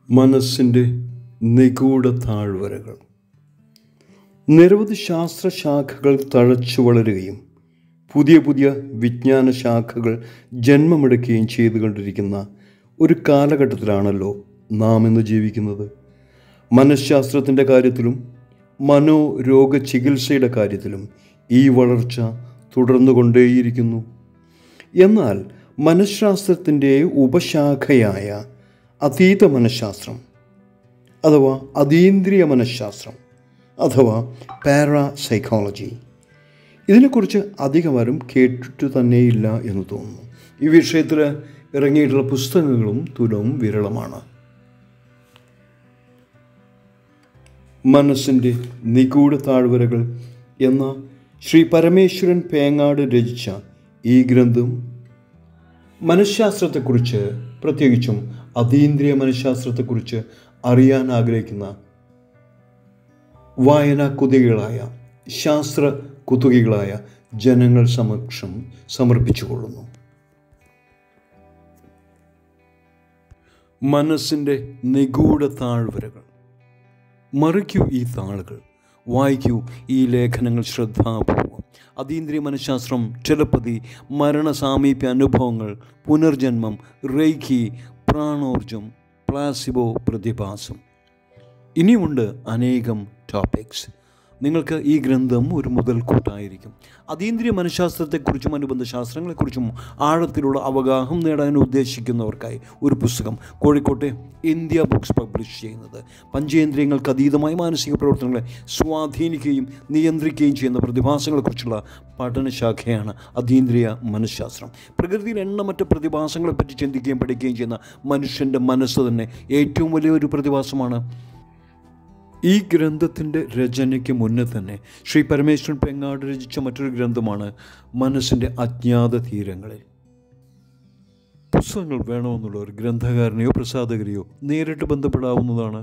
മനസ്സിൻ്റെ നിഗൂഢ താഴ്വരകൾ നിരവധി ശാസ്ത്രശാഖകൾ തഴച്ചു വളരുകയും പുതിയ പുതിയ വിജ്ഞാന ശാഖകൾ ജന്മമെടുക്കുകയും ചെയ്തുകൊണ്ടിരിക്കുന്ന ഒരു കാലഘട്ടത്തിലാണല്ലോ നാം ഇന്ന് ജീവിക്കുന്നത് മനഃശാസ്ത്രത്തിൻ്റെ കാര്യത്തിലും മനോരോഗ ചികിത്സയുടെ കാര്യത്തിലും ഈ വളർച്ച തുടർന്നുകൊണ്ടേയിരിക്കുന്നു എന്നാൽ മനഃശാസ്ത്രത്തിൻ്റെ ഉപശാഖയായ അതീത മനഃശാസ്ത്രം അഥവാ അതീന്ദ്രിയ മനഃശാസ്ത്രം അഥവാ പാരാ സൈക്കോളജി ഇതിനെക്കുറിച്ച് അധികമാരും കേട്ടിട്ട് തന്നെയില്ല എന്ന് തോന്നുന്നു ഈ വിഷയത്തിൽ ഇറങ്ങിയിട്ടുള്ള പുസ്തകങ്ങളും തുലവും വിരളമാണ് മനസ്സിൻ്റെ നിഗൂഢ താഴ്വരകൾ എന്ന ശ്രീ പരമേശ്വരൻ പേങ്ങാട് രചിച്ച ഈ ഗ്രന്ഥം മനഃശാസ്ത്രത്തെക്കുറിച്ച് പ്രത്യേകിച്ചും അതീന്ദ്രിയ മനഃശാസ്ത്രത്തെക്കുറിച്ച് അറിയാൻ ആഗ്രഹിക്കുന്ന വായനാ കുതികളായ ശാസ്ത്ര കുതുകികളായ ജനങ്ങൾ സമക്ഷം സമർപ്പിച്ചുകൊള്ളുന്നു മനസ്സിൻ്റെ നിഗൂഢ താഴ്വരകൾ മറിക്കൂ ഈ താളുകൾ വായിക്കൂ ഈ ലേഖനങ്ങൾ ശ്രദ്ധാപൂർവം അതീന്ദ്രിയ മനഃശാസ്ത്രം ടെലപ്പതി മരണസാമീപ്യ അനുഭവങ്ങൾ പുനർജന്മം റെയ്ക്കി പ്രാണോർജം പ്ലാസിബോ പ്രതിഭാസം ഇനിയുമുണ്ട് അനേകം ടോപ്പിക്സ് നിങ്ങൾക്ക് ഈ ഗ്രന്ഥം ഒരു മുതൽക്കൂട്ടായിരിക്കും അതീന്ദ്രിയ മനഃശാസ്ത്രത്തെക്കുറിച്ചും അനുബന്ധ ശാസ്ത്രങ്ങളെക്കുറിച്ചും ആഴത്തിലുള്ള അവഗാഹം നേടാൻ ഉദ്ദേശിക്കുന്നവർക്കായി ഒരു പുസ്തകം കോഴിക്കോട്ടെ ഇന്ത്യ ബുക്സ് പബ്ലിഷ് ചെയ്യുന്നത് പഞ്ചേന്ദ്രിയങ്ങൾക്ക് അതീതമായ മാനസിക പ്രവർത്തനങ്ങളെ സ്വാധീനിക്കുകയും നിയന്ത്രിക്കുകയും ചെയ്യുന്ന പ്രതിഭാസങ്ങളെക്കുറിച്ചുള്ള പഠനശാഖയാണ് അതീന്ദ്രിയ മനഃശാസ്ത്രം പ്രകൃതിയിൽ എണ്ണമറ്റ പ്രതിഭാസങ്ങളെപ്പറ്റി ചിന്തിക്കുകയും പഠിക്കുകയും ചെയ്യുന്ന മനുഷ്യൻ്റെ മനസ്സ് തന്നെ ഏറ്റവും വലിയൊരു പ്രതിഭാസമാണ് ഈ ഗ്രന്ഥത്തിൻ്റെ രചനയ്ക്ക് മുന്നേ തന്നെ ശ്രീ പരമേശ്വരൻ പെങ്ങാട് രചിച്ച മറ്റൊരു ഗ്രന്ഥമാണ് മനസ്സിൻ്റെ അജ്ഞാത തീരങ്ങളിൽ പുസ്തകങ്ങൾ വേണമെന്നുള്ളവർ ഗ്രന്ഥകാരനെയോ പ്രസാധകരെയോ നേരിട്ട് ബന്ധപ്പെടാവുന്നതാണ്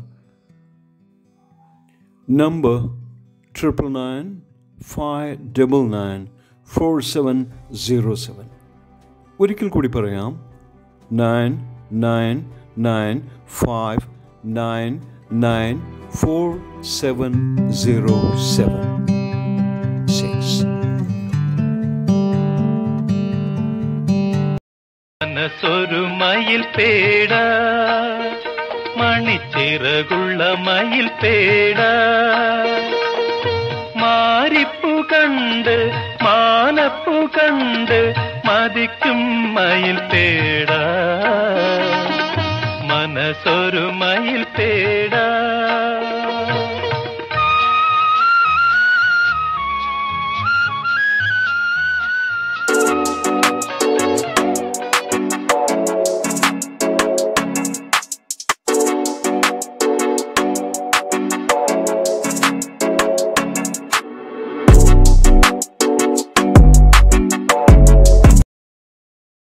number triple nine five double nine four seven zero seven ഒരിക്കൽ കൂടി പറയാം nine nine nine five nine nine four seven zero seven six മനസ്സൊരു മയിൽ പേട മണിച്ചിറകുള്ള മയിൽ പേട മാരിപ്പു കണ്ട് മാനപ്പു കണ്ട് മതിക്കും മയിൽ പേട മനസ്സൊരു മയിൽ പേട